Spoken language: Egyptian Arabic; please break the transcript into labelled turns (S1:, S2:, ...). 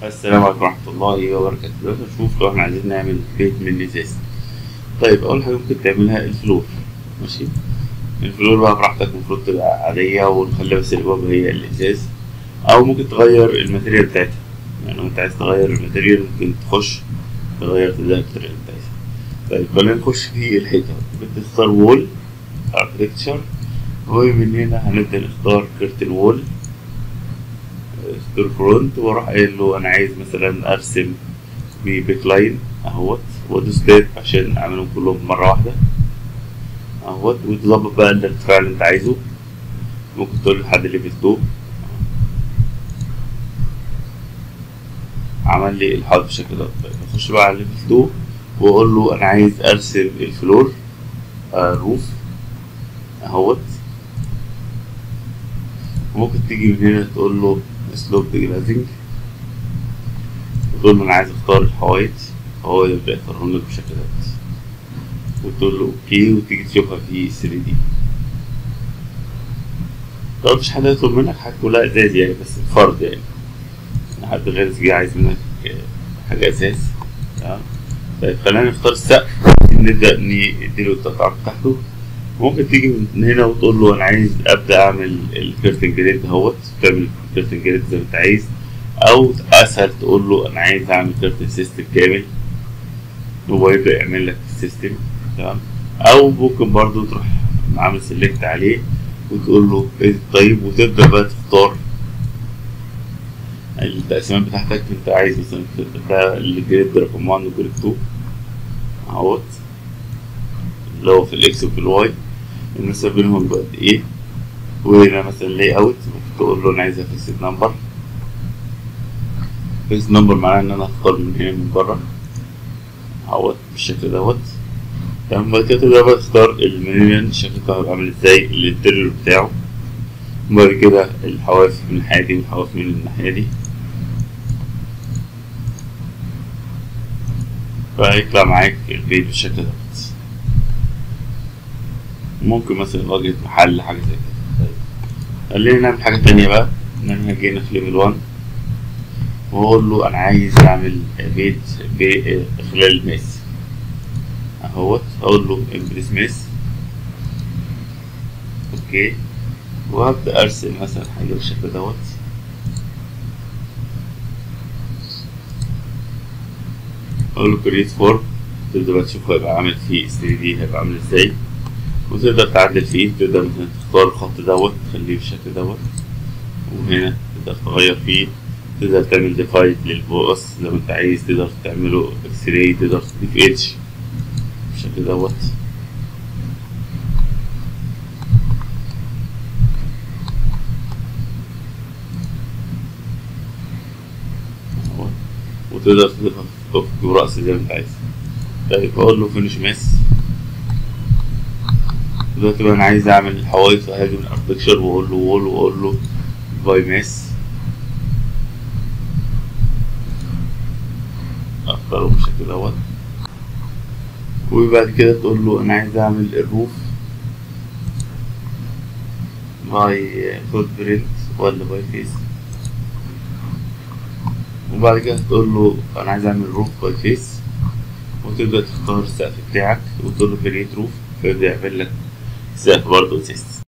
S1: السلام عليكم ورحمة الله وبركاته دلوقتي نشوف لو احنا عايزين نعمل بيت من الإزاز طيب أول حاجة ممكن تعملها الفلور ماشي الفلور بقى براحتك المفروض تبقى عادية ونخلي بس الباب هي الإزاز أو ممكن تغير الماتيريال بتاعتها يعني لو أنت عايز تغير الماتيريال ممكن تخش تغير تبدأ الماتيريال بتاعتها طيب خلينا نخش في الحيطة بتختار وول اركتكتشر ومن هنا هنبدأ نختار كيرتن وول ستور فرونت واروح قايل له انا عايز مثلا ارسم ببيك لاين اهوت وادوس تاب عشان اعملهم كلهم مره واحده اهوت وتظبط بقى الارتفاع اللي انت عايزه ممكن تقول لحد ليفل 2 عمل لي الحوض بالشكل ده طيب اخش بقى على ليفل 2 واقول له انا عايز ارسم الفلور آه روف اهوت ممكن تيجي من هنا تقول له سلوب جلازنج وتقول له انا عايز اختار الحوايط هو يبدأ يختارهم لك بالشكل ده وتقول له اوكي وتيجي تشوفها في 3 دي لو مفيش حد يطلب منك حاجة كلها ازاز يعني بس فرض يعني حد غير جه عايز منك حاجة ازاز تمام طيب خلينا نختار السقف نبدأ نديله التقاعد بتاعته ممكن تيجي من هنا وتقول له انا عايز ابدا اعمل الكيرتن جريد اهوت تعمل الكيرتن جريد زي ما انت عايز او اسهل تقول له انا عايز اعمل كيرتن سيستم كامل هو يبدا يعمل لك السيستم تمام او ممكن برضو تروح عامل سيلكت عليه وتقول له ايه طيب وتبدا بقى تختار التقسيمات بتاعتك انت عايز مثلا ده الجريد رقم 1 وجريد 2 اهوت اللي هو في الاكس وفي الواي المسافة بينهم بقد ايه وهنا مثلا لاي اوت ممكن تقول له انا عايزها فيكسد نمبر فيكسد نمبر معناه ان انا اختار من هنا من بره اهوت بالشكل دوت تمام بعد كده تبدأ بقى تختار المنيون الشكل بتاعه هيبقى عامل ازاي الانتريور بتاعه وبعد كده الحواف من الناحية دي والحواف من الناحية دي فيطلع معاك البيت بالشكل دوت ممكن مثلا واجهة محل حاجة زي كده طيب خلينا نعمل حاجة تانية بقى إن أنا هجينا في ليفل 1 وأقول له أنا عايز أعمل بيت خلال ماس أهوت أقول له إمبريس ماس أوكي وهبدأ أرسم مثلا حاجة بالشكل دوت أقول له كريت فورم تبدأ بقى تشوف هيبقى عامل فيه 3 دي هيبقى عامل ازاي وتقدر تعدل فيه تقدر مثلا تختار الخط دوت تخليه بالشكل دوت وهنا تقدر تغير فيه تقدر تعمل ديفايد للبوس لو انت عايز تقدر تعمله اكس راي تقدر تضيف اتش بالشكل دوت وتقدر تضيفها في افق ورأس زي ما انت عايز طيب اقول له فينش ماس دلوقتي بقى انا عايز اعمل الحوايط فهاجي من اركتكشر واقول له وول واقول له باي ماس اختاره بالشكل دوت وبعد كده تقول له انا عايز اعمل الروف باي فوت برنت ولا باي فيس وبعد كده تقول له انا عايز اعمل روف باي فيس وتبدأ تختار السقف بتاعك وتقول له كريت روف فيبدأ يعمل لك سقف برضه سيستم